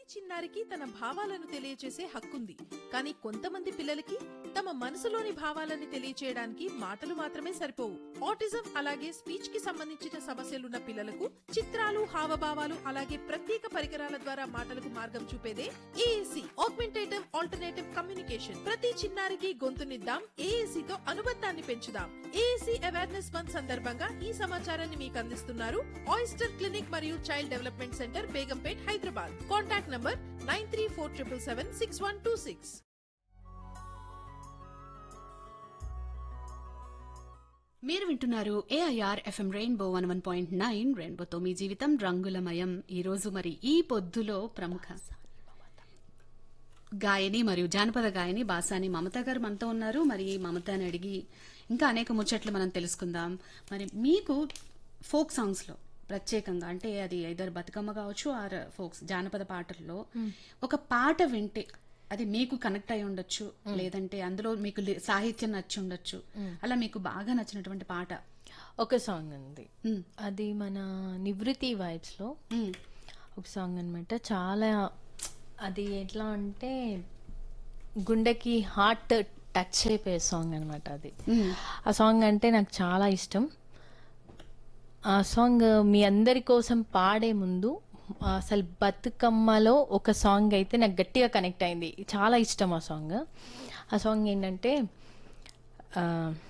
చిన్నారికి తన భావాలను తెలియచేసే హక్కుంది కానీ కొంతమంది పిల్లలకి తమ మనసులోని భావాలని తెలియచేయడానికి మాటలు మాత్రమే సరిపోవు ఆటిజం అలాగే స్పీచ్ కి సంబంధించిన సమస్యలున్న పిల్లలకు చిత్రాలు హావభావాలు అలాగే ప్రత్యేక పరికరాల ద్వారా మాటలకు మార్గం చూపేదే ఏఏసి ఆగ్మెంటేటివ్ ఆల్టర్నేటివ్ కమ్యూనికేషన్ ప్రతి చిన్నారికి గొంతునిద్దాం ఏఏసి తో అనుబంధాన్ని పెంచుదాం ఏఏసి అవేర్నెస్ మంత్ సందర్భంగా ఈ సమాచారాన్ని మీకు అందిస్తున్నారు ఆయిస్టర్ క్లినిక్ మరియు child development centre Begumpet Hyderabad contact number nine three four triple seven six one two six మీరు వింటున్నారు AIR FM Rainbow one one point nine రెయిన్బోతో మీ జీవితం రంగులమయం ఈ రోజు మరి ఈ పొద్దులో ప్రముఖ గాయని మరియు జానపద గాయని బాసాని మమత గారు మనతో ఉన్నారు మరి మమతని అడిగి ఇంకా అనేక ముచ్చట్లు మనం తెలుసుకుందాం మరి మీకు ఫోక్ సాంగ్స్ లో ప్రత్యేకంగా అంటే అది ఐదర్ బతుకమ్మ కావచ్చు ఆర్ ఫోక్స్ జానపద పాటల్లో ఒక పాట వింటే అది మీకు కనెక్ట్ అయి ఉండొచ్చు లేదంటే అందులో మీకు లి- సాహిత్యం నచ్చి ఉండొచ్చు అలా మీకు బాగా నచ్చినటువంటి పాట ఒక సాంగ్ ఉంది మ్, అది మన నివృత్తి వైబ్స్ లో మ్, ఒక సాంగ్ అన్నమాట చాలా అది ఎట్లా అంటే గుండెకి హార్ట్ టచ్ అయిపోయే సాంగ్ అన్నమాట అది మ్. ఆ సాంగ్ అంటే నాకు చాలా ఇష్టం ఆ సాంగ్ మీ అందరి కోసం పాడే ముందు అసలు బతుకమ్మలో ఒక సాంగ్ అయితే నాకు గట్టిగా కనెక్ట్ అయింది చాలా ఇష్టం ఆ సాంగ్ ఆ సాంగ్ ఏంటంటే ఆ,